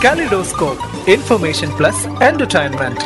Kaleidoscope, information plus entertainment.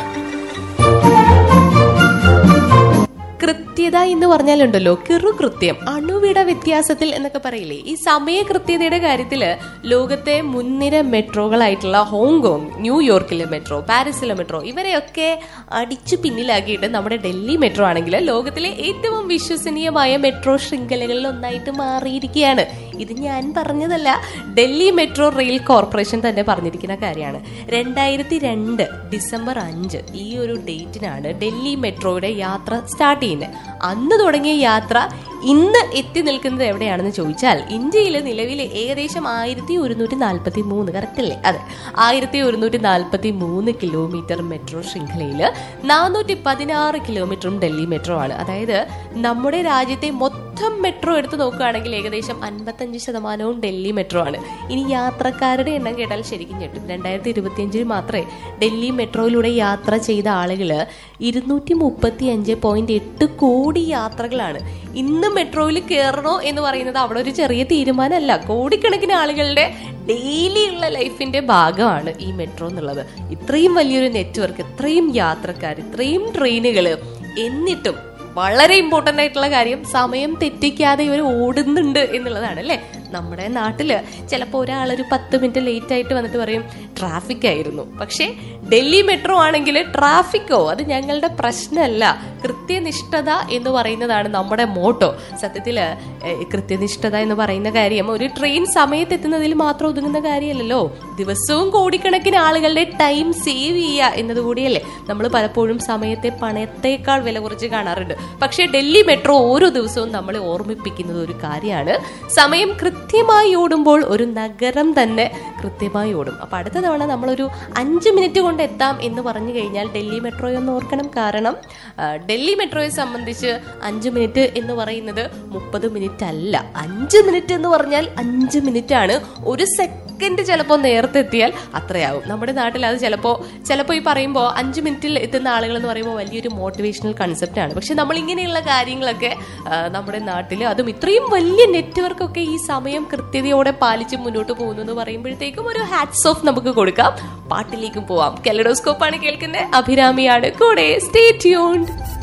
കൃത്യത എന്ന് പറഞ്ഞാലുണ്ടല്ലോ കിറു കൃത്യം അണുവിട വ്യത്യാസത്തിൽ എന്നൊക്കെ പറയില്ലേ ഈ സമയ കൃത്യതയുടെ കാര്യത്തില് ലോകത്തെ മുൻനിര മെട്രോകളായിട്ടുള്ള ഹോങ്കോങ് ന്യൂയോർക്കിലെ മെട്രോ പാരീസിലെ മെട്രോ ഇവരെയൊക്കെ അടിച്ചു പിന്നിലാക്കിയിട്ട് നമ്മുടെ ഡൽഹി മെട്രോ ആണെങ്കിൽ ലോകത്തിലെ ഏറ്റവും വിശ്വസനീയമായ മെട്രോ ശൃംഖലകളിൽ ഒന്നായിട്ട് മാറിയിരിക്കുകയാണ് ഇത് ഞാൻ പറഞ്ഞതല്ല ഡൽഹി മെട്രോ റെയിൽ കോർപ്പറേഷൻ തന്നെ പറഞ്ഞിരിക്കുന്ന കാര്യമാണ് രണ്ടായിരത്തി രണ്ട് ഡിസംബർ അഞ്ച് ഈ ഒരു ഡേറ്റിനാണ് ഡൽഹി മെട്രോയുടെ യാത്ര സ്റ്റാർട്ട് ചെയ്യുന്നത് അന്ന് തുടങ്ങിയ യാത്ര ഇന്ന് എത്തി നിൽക്കുന്നത് എവിടെയാണെന്ന് ചോദിച്ചാൽ ഇന്ത്യയിൽ നിലവിൽ ഏകദേശം ആയിരത്തി ഒരുന്നൂറ്റി നാൽപ്പത്തി മൂന്ന് കറക്റ്റ് അല്ലേ അതെ ആയിരത്തി ഒരുന്നൂറ്റി നാൽപ്പത്തി മൂന്ന് കിലോമീറ്റർ മെട്രോ ശൃംഖലയിൽ നാനൂറ്റി പതിനാറ് കിലോമീറ്ററും ഡൽഹി മെട്രോ ആണ് അതായത് നമ്മുടെ രാജ്യത്തെ മൊത്തം മെട്രോ എടുത്ത് നോക്കുകയാണെങ്കിൽ ഏകദേശം അൻപത്തഞ്ച് ശതമാനവും ഡൽഹി മെട്രോ ആണ് ഇനി യാത്രക്കാരുടെ എണ്ണം കേട്ടാൽ ശരിക്കും ഞെട്ടും രണ്ടായിരത്തി ഇരുപത്തിയഞ്ചിൽ മാത്രമേ ഡൽഹി മെട്രോയിലൂടെ യാത്ര ചെയ്ത ആളുകൾ ഇരുന്നൂറ്റി മുപ്പത്തി അഞ്ച് പോയിന്റ് എട്ട് കോടി യാത്രകളാണ് ഇന്ന് മെട്രോയിൽ കയറണോ എന്ന് പറയുന്നത് അവിടെ ഒരു ചെറിയ തീരുമാനമല്ല കോടിക്കണക്കിന് ആളുകളുടെ ഡെയിലി ഉള്ള ലൈഫിന്റെ ഭാഗമാണ് ഈ മെട്രോ എന്നുള്ളത് ഇത്രയും വലിയൊരു നെറ്റ്വർക്ക് ഇത്രയും യാത്രക്കാർ ഇത്രയും ട്രെയിനുകൾ എന്നിട്ടും വളരെ ഇമ്പോർട്ടന്റ് ആയിട്ടുള്ള കാര്യം സമയം തെറ്റിക്കാതെ ഇവർ ഓടുന്നുണ്ട് എന്നുള്ളതാണ് അല്ലേ നമ്മുടെ നാട്ടില് ചിലപ്പോൾ ഒരാൾ ഒരു പത്ത് മിനിറ്റ് ലേറ്റ് ആയിട്ട് വന്നിട്ട് പറയും ട്രാഫിക് ആയിരുന്നു പക്ഷേ ഡൽഹി മെട്രോ ആണെങ്കിൽ ട്രാഫിക്കോ അത് ഞങ്ങളുടെ പ്രശ്നമല്ല കൃത്യനിഷ്ഠത എന്ന് പറയുന്നതാണ് നമ്മുടെ മോട്ടോ സത്യത്തിൽ കൃത്യനിഷ്ഠത എന്ന് പറയുന്ന കാര്യം ഒരു ട്രെയിൻ സമയത്തെത്തുന്നതിൽ മാത്രം ഒതുങ്ങുന്ന കാര്യമല്ലല്ലോ ദിവസവും കോടിക്കണക്കിന് ആളുകളുടെ ടൈം സേവ് ചെയ്യുക എന്നതുകൂടിയല്ലേ നമ്മൾ പലപ്പോഴും സമയത്തെ പണത്തേക്കാൾ വില കുറച്ച് കാണാറുണ്ട് പക്ഷേ ഡൽഹി മെട്രോ ഓരോ ദിവസവും നമ്മളെ ഓർമ്മിപ്പിക്കുന്നത് ഒരു കാര്യമാണ് സമയം കൃത്യമായി ഓടുമ്പോൾ ഒരു നഗരം തന്നെ കൃത്യമായി ഓടും അപ്പൊ അടുത്ത തവണ നമ്മളൊരു അഞ്ച് മിനിറ്റ് കൊണ്ട് എത്താം എന്ന് പറഞ്ഞു കഴിഞ്ഞാൽ ഡൽഹി മെട്രോയെ ഒന്ന് ഓർക്കണം കാരണം ആ, ഡൽഹി മെട്രോയെ സംബന്ധിച്ച് അഞ്ച് മിനിറ്റ് എന്ന് പറയുന്നത് മുപ്പത് മിനിറ്റ് അല്ല അഞ്ച് മിനിറ്റ് എന്ന് പറഞ്ഞാൽ അഞ്ച് മിനിറ്റ് ആണ് ഒരു സെക്കൻഡ് ചിലപ്പോൾ നേരത്തെ എത്തിയാൽ അത്രയാവും നമ്മുടെ നാട്ടിൽ അത് ചിലപ്പോൾ ചിലപ്പോൾ ഈ പറയുമ്പോൾ അഞ്ച് മിനിറ്റിൽ എത്തുന്ന ആളുകൾ എന്ന് പറയുമ്പോൾ വലിയൊരു മോട്ടിവേഷണൽ കൺസെപ്റ്റ് ആണ് പക്ഷെ നമ്മൾ ഇങ്ങനെയുള്ള കാര്യങ്ങളൊക്കെ ആ, നമ്മുടെ നാട്ടിൽ അതും ഇത്രയും വലിയ നെറ്റ്വർക്ക് ഒക്കെ ഈ സമയം കൃത്യതയോടെ പാലിച്ച് മുന്നോട്ട് പോകുന്നു എന്ന് പറയുമ്പോഴത്തേക്കും ഒരു ഹാറ്റ്സ് ഓഫ് നമുക്ക് കൊടുക്കാം പാട്ടിലേക്കും പോവാം കെലഡോസ്കോപ്പ് ആണ് കേൾക്കുന്നത് അഭിരാമിയാണ് കൂടെ സ്റ്റേ ട്യൂൺഡ്